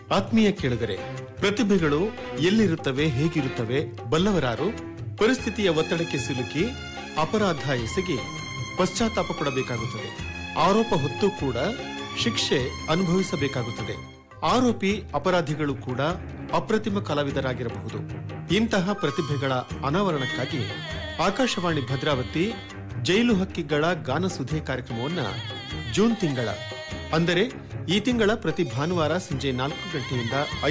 ಆತ್ಮೀಯ ಕೇಳಿದರೆ ಪ್ರತಿಭೆಗಳು ಎಲ್ಲಿರುತ್ತವೆ ಹೇಗಿರುತ್ತವೆ ಬಲ್ಲವರಾರು ಪರಿಸ್ಥಿತಿಯ ಒತ್ತಡಕ್ಕೆ ಸಿಲುಕಿ ಅಪರಾಧ ಎಸಗಿ ಪಶ್ಚಾತ್ತಾಪ ಪಡಬೇಕಾಗುತ್ತದೆ ಆರೋಪ ಹೊತ್ತು ಕೂಡ ಶಿಕ್ಷೆ ಅನುಭವಿಸಬೇಕಾಗುತ್ತದೆ ಆರೋಪಿ ಅಪರಾಧಿಗಳು ಕೂಡ ಅಪ್ರತಿಮ ಕಲಾವಿದರಾಗಿರಬಹುದು ಇಂತಹ ಪ್ರತಿಭೆಗಳ ಅನಾವರಣಕ್ಕಾಗಿ ಆಕಾಶವಾಣಿ ಭದ್ರಾವತಿ ಜೈಲು ಹಕ್ಕಿಗಳ ಗಾನಸುಧೆ ಕಾರ್ಯಕ್ರಮವನ್ನ ಜೂನ್ ತಿಂಗಳ ಅಂದರೆ ಈ ತಿಂಗಳ ಪ್ರತಿ ಭಾನುವಾರ ಸಂಜೆ ನಾಲ್ಕು ಗಂಟೆಯಿಂದ